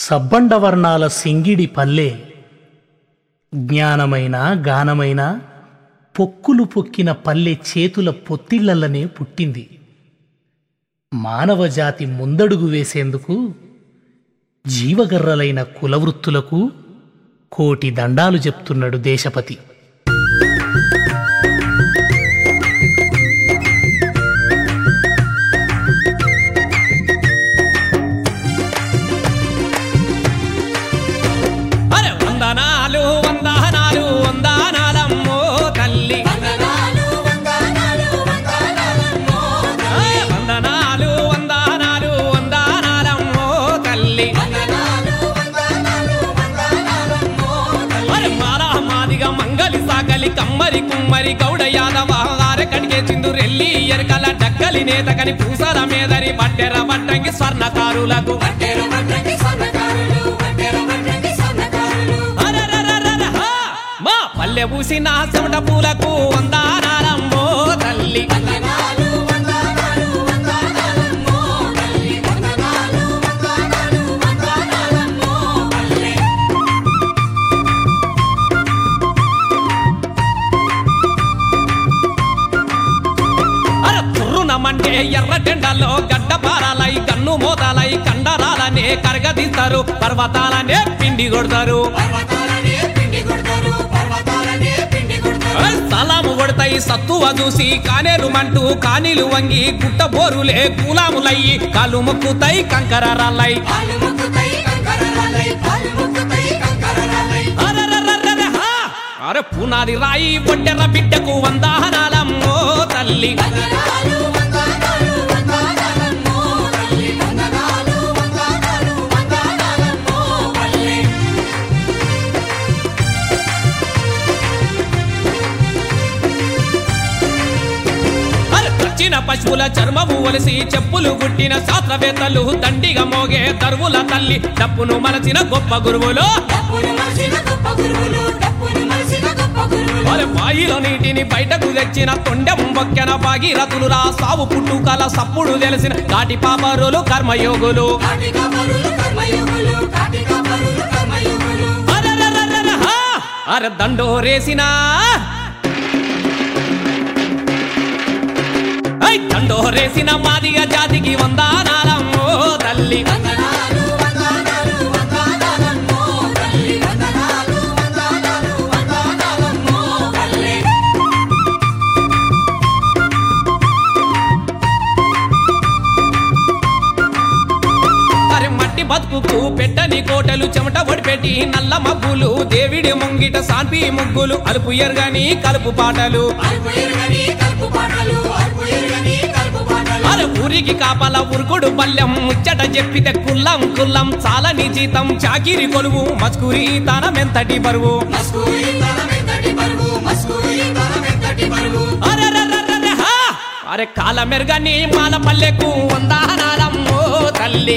సబ్బండవర్ణాల సింగిడి పల్లె జ్ఞానమైన గానమైన పొక్కులు పొక్కిన పల్లె చేతుల పొత్తిళ్లనే పుట్టింది మానవజాతి ముందడుగు వేసేందుకు జీవగర్రలైన కులవృత్తులకు కోటి దండాలు చెప్తున్నాడు దేశపతి అరే వందనాలు వందనాలు వందనాలమ్మో తల్లి అరే వందనాలు వందనాలు వందనాలమ్మో తల్లి అరే మారా మాదిగా మంగలి సాగలి కమ్మరి కుమ్మరి గౌడ యాదవ ఆరకడిగే చిందురెల్లి ఎరకల డక్కలి నేతకని పూసల మీదని బట్టెర బట్టంగి స్వర్ణకారులకు అరరరరర హా! మా పల్లె పూసిన చెమట పూలకు వందానాలమ్మో తల్లి అర తుర్రునమంటే ఎర్ర జెండాలో గడ్డ పారాలై కన్ను మోతాలై కండరాలనే కరగదీస్తారు పర్వతాలనే పిండి కొడతారు అరే సలాము కొడతాయి సత్తువ చూసి కానేరు మంటూ కానీలు వంగి గుట్ట బోరులే కూలాములయ్యి కాలు మొక్కుతాయి కంకర రాళ్ళై అరరరరర హా! అరే పునాది రాయి ఒంటెర బిడ్డకు వందానాలమ్మో తల్లి అరే చచ్చిన పశువుల చర్మము ఒలిసి చెప్పులు గుట్టిన శాస్త్రవేత్తలు దండిగా మోగే దరువుల తల్లి డప్పును మలచిన గొప్ప గురువులు వారి బాయిలో నీటిని బయటకు తెచ్చిన తొండెం బొక్కెన భాగీరథులు రా సావు పుట్టుకల సప్పుడు తెలిసిన కాటి పాపరులు కర్మయోగులు అరెరెరెరెరె హా! అరె దండోరేసిన ఐ దండోరేసిన మాదిగ జాతికి వందానాలమ్మో తల్లి అరే మట్టి బతుకుకు పెట్టని కోటలు చెమట ఒడిపెట్టి నల్ల మబ్బులు దేవిడి ముంగిట సాన్పి ముగ్గులు అలుపు ఎరగని కలుపు పాటలు అరే ఊరికి కాపల ఉరుకుడు పల్లెం ముచ్చట చెప్పితే కుల్లం కుల్లం చాలని జీతం చాకిరి కొలువు మస్కూరి తనమెంతటి బరువు అరెరెరెరెరె హా! అరే కాల మెరుగని మాల పల్లెకు వందానాలమ్మో తల్లి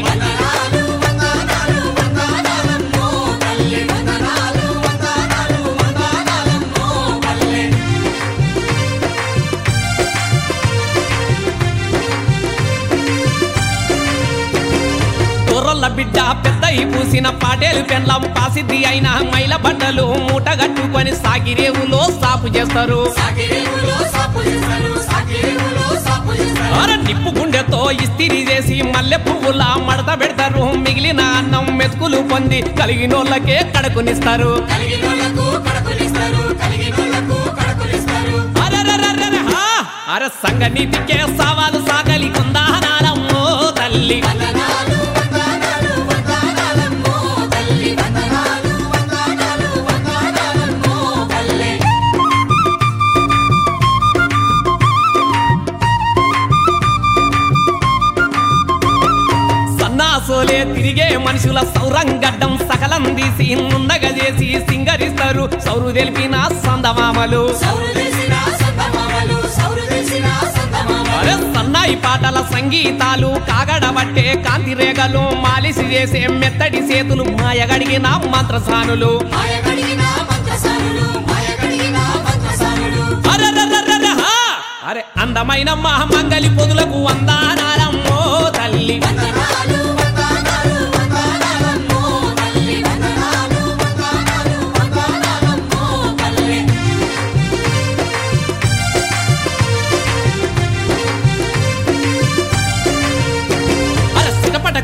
తొర్రల బిడ్డ పెద్దయి పూసిన పాటేలు పెండ్లం పాసిద్ది అయిన మైల బట్టలు మూట కట్టుకొని సాగిరేవులో సాపు చేస్తారు అరే నిప్పు గుండెతో ఇస్తిరి చేసి మల్లె పువ్వుల మడత పెడతారు మిగిలిన అన్నం మెతుకులు పొంది కలిగినోళ్ళకే కడుకునిస్తారు అరెరెరెరెరె హా! అరే సంగ నీతికే సవాలు సాగలి కొందానాలమ్మో తల్లి సన్నాసోలే తిరిగే మనుషుల సౌరంగడ్డం సకలం తీసి నుండగ చేసి సింగరిస్తారు సౌరు తెలిపిన సందమామలు అరే సన్నాయి పాటల సంగీతాలు కాగడబట్టే కాంతి రేగలు మాలిసి చేసే మెత్తడి చేతులు మాయగడిగిన మంత్రసానులు అరెరెరెరెరె హా! అరే అందమైన మహమంగలి పొదులకు వందానాలమ్మో తల్లి వందనాలు వందనాలు వందనాలమ్మో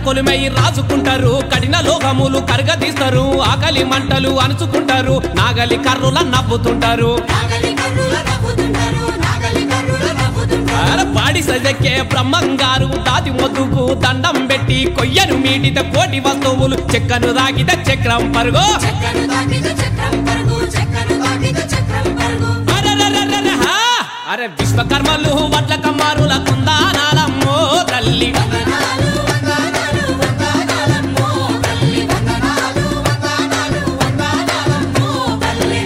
కొలిమై రాసుకుంటారు కఠిన లోకములు కరగదీస్తారు ఆకలి మంటలు అణుచుకుంటారు నాగలి కర్రుల నవ్వుతుంటారు నాగలి కర్రుల నవ్వుతుంటారు నాగలి కర్రుల నవ్వుతుంటారు ఆడ పాడి సజకే బ్రహ్మంగారు దాతి మొద్దుకు దండం పెట్టి కొయ్యను మీటిత కోటి వస్తువులు చెక్కను దాగిత చక్రం పరుగో చక్కను తాకిత చక్రం పరుగు చక్కను తాకిత చక్రం పరుగు అరెరెరెరెరె, హా! అరే విశ్వకర్మలు వడ్ల కమ్మారుల కుందానాలమ్మో తల్లి వందనాలు వందనాలు వందనాలమ్మో తల్లి వందనాలు వందనాలు వందనాలమ్మో తల్లి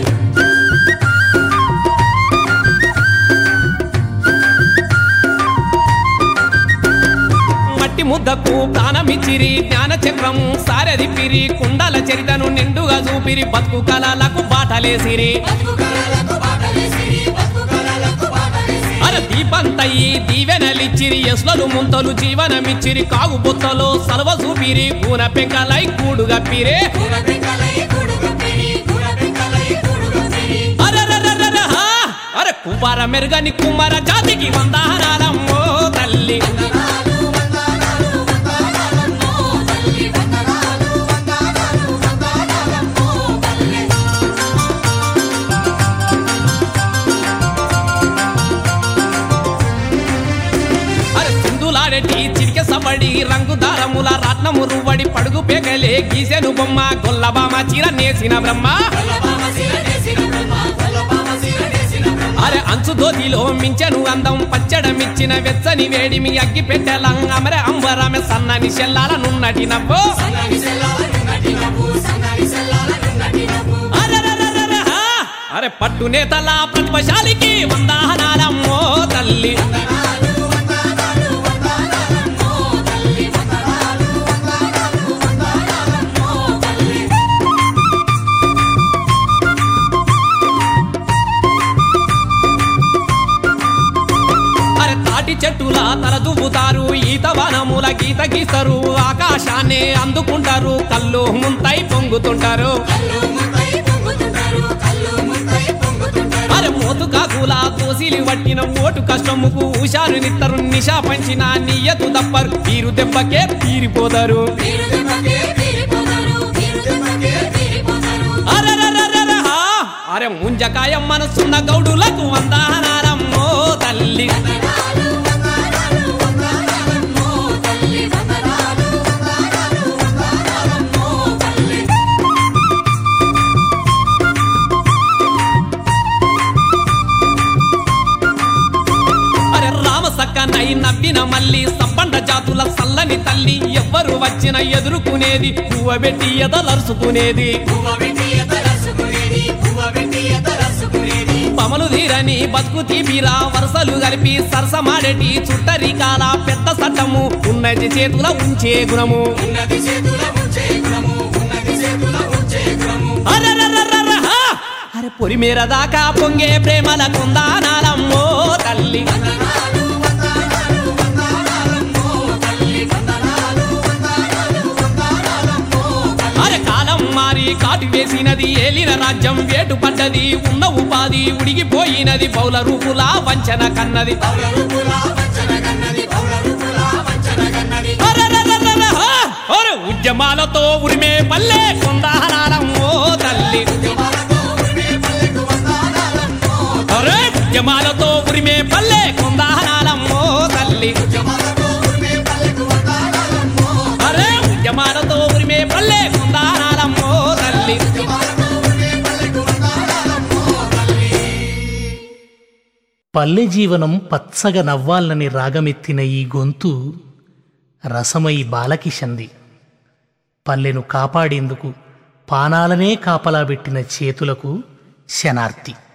మట్టి ముద్దకు ప్రాణమిచ్చిరి జ్ఞాన చక్రము సారదిప్పిరి కుండల చరితను నిండుగా చూపిరి బతుకు కళలకు బాటలేసిరి బతుకు కలలకు బాటలేసిరి బతుకు కలలకు బాటలేసిరి అర దీపంతయ్యి దీవెనలిచ్చిరి ఎస్లలు ముంతలు జీవనమిచ్చిరి కాగు బొత్తలో సలవ చూపిరి కూన పెంకలై కూడు గప్పిరే కూర పెంకలై కూడు గప్పిరి కూర పెంకలై కూడు గప్పిరి అరెరెరెరెరె, హా! అరే కుమార మెరుగని కుమార జాతికి వందనాలమ్మో తల్లి వందనాలు వందనాలు వందనాలమ్మో తల్లి వందనాలు వందనాలు వందనాలమ్మో తల్లి అరే సింధులాడటి చిరిక సబడి రంగు దారముల రత్నము రువ్వడి పడుగు పేగలే గీసెను బొమ్మ గొల్లబామ చీర నేసిన బ్రహ్మ కొల్లబామ శిరడేసిన బ్రహ్మ కొల్లబామ శిరడేసిన బ్రహ్మ అరే అంచు దోతిలో మించెను అందం పచ్చడమిచ్చిన వెచ్చని వేడిమి అగ్గి పెట్టెలం అమర అంబరమె సన్నని చెల్లాల నున్నటి నవ్వు సన్నని సెల్లాల నున్నటి నవ్వు సన్నని సెల్లాల నున్నటి నవ్వు అరెరెరెరెరె, హా! అరే పట్టు నేతల ప్రతిభశాలికి వందనాలమ్మో తల్లి వందనాలు వందనాలు వందనాలమ్మో తల్లి వందనాలు వందనాలు వందనాలమ్మో తల్లి అరే తాటి చెట్టుల తల దువ్వుతారు ఈత వనముల గీత గీస్తారు ఆకాశాన్ని అందుకుంటారు కళ్ళు ముంతై పొంగుతుంటారు కళ్ళు ముంతై పొంగుతుంటారు కళ్ళు ముంతై పొంగుతుంటారు అరే మోతు కాకుల తోసిలి పట్టిన ఓటు కష్టముకు హుషారు నిత్తరు నిషా పంచిన నీయతు దప్పరు తీరు దెబ్బకే తీరిపోతారు వీరు దెబ్బకే తీరిపోతారు వీరు దెబ్బకే తీరిపోతారు అరెరెరెరెరె, హా! అరే ముంజకాయ మనసున్న గౌడులకు వందనాలమ్మో తల్లి వందనాలు వందనాలు వందనాలమ్మో తల్లి వందనాలు వందనాలు వందనాలమ్మో తల్లి అరే రామ సక్కనై నవ్విన మల్లి సబ్బండ జాతుల సల్లని తల్లి ఎవ్వరు వచ్చిన ఎదుర్కొనేది పువ్వబెట్టి ఎదలరుచుకునేది పువ్వ పెట్టి ఎతరసుకునేది పువ్వ పెట్టి ఎతరసుకునేది పమలు తీరని బతుకు తీపిరా వరుసలు కలిపి సరసమాడేటి చుట్టరికాల పెద్ద సట్టము ఉన్నది చేతుల ఉంచే గుణము ఉన్నది చేతుల ఉంచే గుణము ఉన్నది చేతుల ఉంచే గుణము అరెరెరెరెరె, హా! అరే పొలిమేర దాకా పొంగే ప్రేమల కుందానాలమ్మో తల్లి వందనాలు వందనాలు వందనాలమ్మో తల్లి వందనాలు వందనాలు వందనాలమ్మో తల్లి అరే కాలం మారి కాటు వేసినది ఏలిన రాజ్యం వేటు పడ్డది ఉన్న ఉపాధి ఉడిగిపోయినది బౌల రూపులా వంచన కన్నది పౌర రూపులా వంచన గన్నది పౌర రూపులా వంచన గన్నది అరెరెరెరెరె, హా! అరే ఉద్యమాలతో ఉరిమే పల్లె కొందానాలమ్మో తల్లి ఉద్యమాలతో ఉరిమే పల్లెకు వందనాలమ్మో అరే ఉద్యమాలతో ఉరిమే పల్లె కొందానాలమ్మో తల్లి ఉద్యమాలతో ఉరిమే పల్లెకు వందనాలమ్మో అరే ఉద్యమాలతో ఉరిమే పల్లె కొందానాలమ్మో తల్లి ఉద్యమాలతో ఉరిమే పల్లెకు వందనాలమ్మో తల్లి పల్లె జీవనం పచ్చగా నవ్వాలని రాగమెత్తిన ఈ గొంతు రసమై బాలకిషంది పల్లెను కాపాడేందుకు పానాలనే కాపలా పెట్టిన చేతులకు శనార్తి